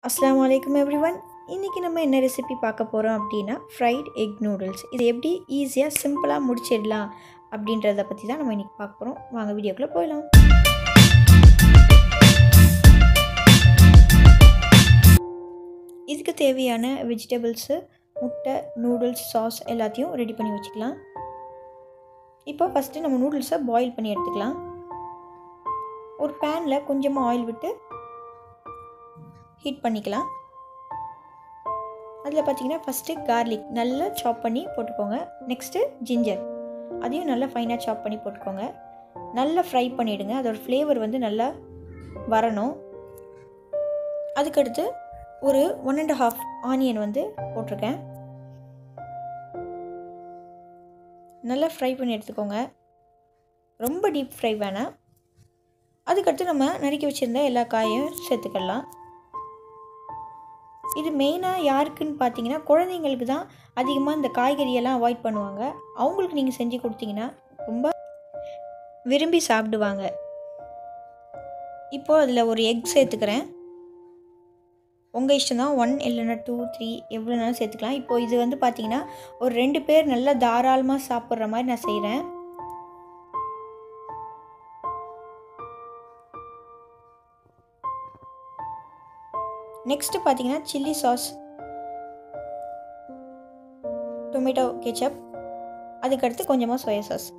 அஸ்ஸலாமு அலைக்கும் எவ்ரிவன் இன்றைக்கி நம்ம என்ன ரெசிபி பார்க்க போகிறோம் அப்படின்னா ஃப்ரைட் எக் நூடுல்ஸ் இது எப்படி ஈஸியாக சிம்பிளாக முடிச்சிடலாம் அப்படின்றத பற்றி தான் நம்ம இன்றைக்கி பார்க்க போகிறோம் வாங்க வீடியோக்குள்ளே போயிடலாம் இதுக்கு தேவையான வெஜிடபிள்ஸு முட்டை நூடுல்ஸ் சாஸ் எல்லாத்தையும் ரெடி பண்ணி வச்சுக்கலாம் இப்போ ஃபஸ்ட்டு நம்ம நூடுல்ஸை பாயில் பண்ணி எடுத்துக்கலாம் ஒரு பேனில் கொஞ்சமாக ஆயில் விட்டு ஹீட் பண்ணிக்கலாம் அதில் பார்த்தீங்கன்னா ஃபஸ்ட்டு கார்லிக் நல்லா சாப் பண்ணி போட்டுக்கோங்க நெக்ஸ்ட்டு ஜிஞ்சர் அதையும் நல்லா ஃபைனாக சாப் பண்ணி போட்டுக்கோங்க நல்லா ஃப்ரை பண்ணிவிடுங்க அதோடய ஃப்ளேவர் வந்து நல்லா வரணும் அதுக்கடுத்து ஒரு ஒன் அண்ட் ஹாஃப் ஆனியன் வந்து போட்டிருக்கேன் நல்லா ஃப்ரை பண்ணி எடுத்துக்கோங்க ரொம்ப டீப் ஃப்ரை வேணாம் அதுக்கடுத்து நம்ம நறுக்கி வச்சுருந்த எல்லா காயும் சேர்த்துக்கலாம் இது மெயினாக யாருக்குன்னு பார்த்தீங்கன்னா குழந்தைங்களுக்கு தான் அதிகமாக இந்த காய்கறியெல்லாம் அவாய்ட் பண்ணுவாங்க அவங்களுக்கு நீங்கள் செஞ்சு கொடுத்தீங்கன்னா ரொம்ப விரும்பி சாப்பிடுவாங்க இப்போது அதில் ஒரு எக் சேர்த்துக்கிறேன் உங்கள் இஷ்டம் தான் ஒன் இல்லைன்னா டூ த்ரீ எவ்வளோனாலும் சேர்த்துக்கலாம் இப்போது இது வந்து பார்த்தீங்கன்னா ஒரு ரெண்டு பேர் நல்லா தாராளமாக சாப்பிட்ற மாதிரி நான் செய்கிறேன் நெக்ஸ்ட்டு பார்த்தீங்கன்னா சில்லி சாஸ் டொமேட்டோ கெச்சப் அதுக்கடுத்து கொஞ்சமாக சோயா சாஸ்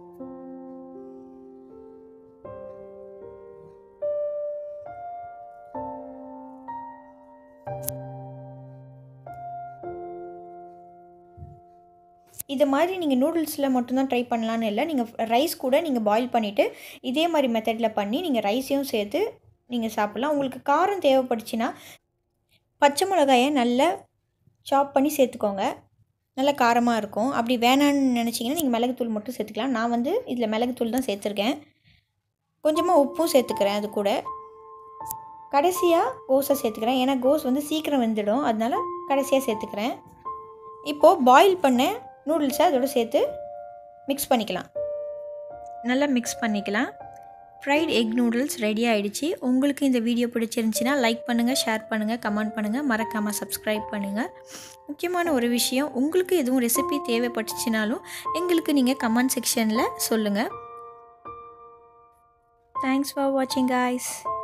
இது மாதிரி நீங்கள் நூடுல்ஸில் மட்டும்தான் ட்ரை பண்ணலான்னு இல்லை நீங்கள் ரைஸ் கூட நீங்கள் பாயில் பண்ணிவிட்டு இதே மாதிரி மெத்தடில் பண்ணி நீங்கள் ரைஸையும் சேர்த்து நீங்கள் சாப்பிட்லாம் உங்களுக்கு காரம் தேவைப்பட்டுச்சுன்னா பச்சை மிளகாயை நல்லா சாப் பண்ணி சேர்த்துக்கோங்க நல்லா காரமாக இருக்கும் அப்படி வேணான்னு நினச்சிங்கன்னா நீங்கள் மிளகுத்தூள் மட்டும் சேர்த்துக்கலாம் நான் வந்து இதில் மிளகுத்தூள் தான் சேர்த்துருக்கேன் கொஞ்சமாக உப்பும் சேர்த்துக்கிறேன் அது கூட கடைசியாக கோஸை சேர்த்துக்கிறேன் ஏன்னா கோஸ் வந்து சீக்கிரம் வெந்துடும் அதனால கடைசியாக சேர்த்துக்கிறேன் இப்போது பாயில் பண்ண நூடுல்ஸை அதோட சேர்த்து மிக்ஸ் பண்ணிக்கலாம் நல்லா மிக்ஸ் பண்ணிக்கலாம் ஃப்ரைட் எக் நூடுல்ஸ் ரெடி ஆகிடுச்சு உங்களுக்கு இந்த வீடியோ பிடிச்சிருந்துச்சின்னா லைக் பண்ணுங்கள் ஷேர் பண்ணுங்கள் கமெண்ட் பண்ணுங்கள் மறக்காமல் சப்ஸ்கிரைப் பண்ணுங்கள் முக்கியமான ஒரு விஷயம் உங்களுக்கு எதுவும் ரெசிபி தேவைப்பட்டுச்சுனாலும் எங்களுக்கு நீங்கள் கமெண்ட் செக்ஷனில் சொல்லுங்கள் தேங்க்ஸ் ஃபார் வாட்சிங் காய்ஸ்